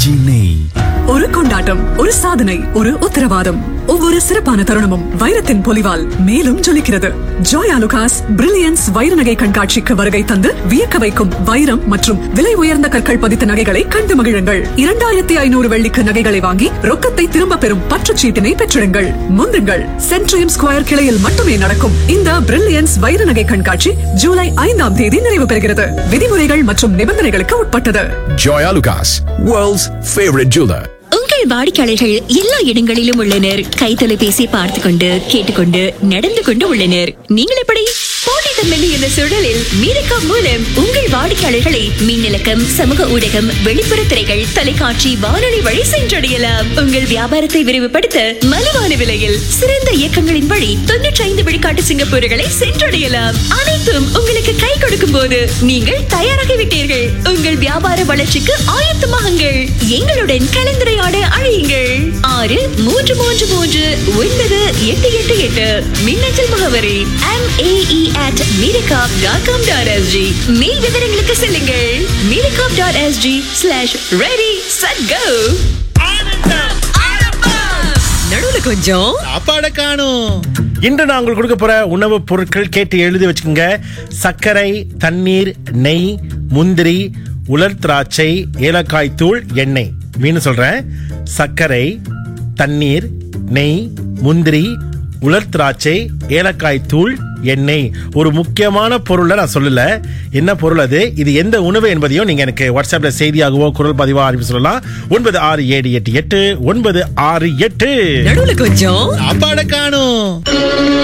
RKG நெய் ஒரு கொண்டாட்டம் ஒரு சாதனை ஒரு உத்தரவாதம் ஒவ்வொரு சிறப்பான தருணமும் வைரத்தின் பொலிவால் மேலும் ஜொலிக்கிறது ஜோய் ஆலுகாஸ் பிரில்லியன்ஸ் வைர நகை கண்காட்சிக்கு வருகை தந்து வியக்க வைக்கும் வைரம் மற்றும் விலை உயர்ந்த கற்கள் பதித்த நகைகளை கண்டு மகிழுங்கள் இரண்டாயிரத்தி ஐநூறு வெள்ளிக்கு நகைகளை வாங்கி ரொக்கத்தை திரும்ப பெறும் பற்றுச்சீட்டினை பெற்றிடுங்கள் முந்துங்கள் சென்ட்ரியம் ஸ்கொயர் கிளையில் மட்டுமே நடக்கும் இந்த பிரில்லியன்ஸ் வைர நகை கண்காட்சி ஜூலை ஐந்தாம் தேதி நிறைவு பெறுகிறது விதிமுறைகள் மற்றும் நிபந்தனைகளுக்கு உட்பட்டது Joy Alucas, world's favorite jeweler. உங்கள் வாடிக்கையாளர்கள் எல்லா இடங்களிலும் உள்ளனர் கை தொலைபேசி பார்த்து கொண்டு கேட்டுக்கொண்டு நடந்து கொண்டு உள்ளனர் நீங்கள் எப்படி போட்டித்தன்மை என்ற சூழலில் மீரக்கா மூலம் உங்கள் வாடிக்கையாளர்களை மின்னலக்கம் சமூக ஊடகம் வெளிப்புற திரைகள் தொலைக்காட்சி வானொலி வழி சென்றடையலாம் உங்கள் வியாபாரத்தை விரிவுபடுத்த மலிவான விலையில் சிறந்த இயக்கங்களின் வழி தொன்னூற்றி ஐந்து விழுக்காட்டு சிங்கப்பூர்களை சென்றடையலாம் அனைத்தும் உங்களுக்கு கை கொடுக்கும் போது நீங்கள் தயாராகிவிட்டீர்கள் உங்கள் வியாபார வளர்ச்சிக்கு ஆயத்தமாகுங்கள் எங்களுடன் கலந்துரையாட அழையுங்கள் ஆறு மூன்று மூன்று மூன்று ஒன்பது எட்டு எட்டு எட்டு மின்னஞ்சல் முகவரி M AE at Meerakap dot com dot SG மேல் விவரங்களுக்கு செல்லுங்கள் Meerakap dot SG slash ready set go நடுவுல கொஞ்சம் சாப்பாட காணும் இன்று நான் உங்களுக்கு கொடுக்க போற உணவுப் பொருட்கள் கேட்டு எழுதி வச்சுக்கோங்க சர்க்கரை தண்ணீர் நெய் முந்திரி உலர் திராட்சை ஏலக்காய் தூள் எண்ணெய் மீன் சொல்றேன் சர்க்கரை தண்ணீர் நெய் முந்திரி உலர் திராட்சை ஏலக்காய் தூள் எண்ணெய் ஒரு முக்கியமான பொருளை நான் சொல்லல என்ன பொருள் அது இது எந்த உணவு என்பதையும் நீங்க எனக்கு வாட்ஸ்அப்ல செய்தியாகவோ குரல் பதிவா அனுப்பி சொல்லலாம் ஒன்பது ஆறு ஏழு எட்டு எட்டு ஒன்பது ஆறு எட்டு நடுவுல கொஞ்சம் சாப்பாட காணும்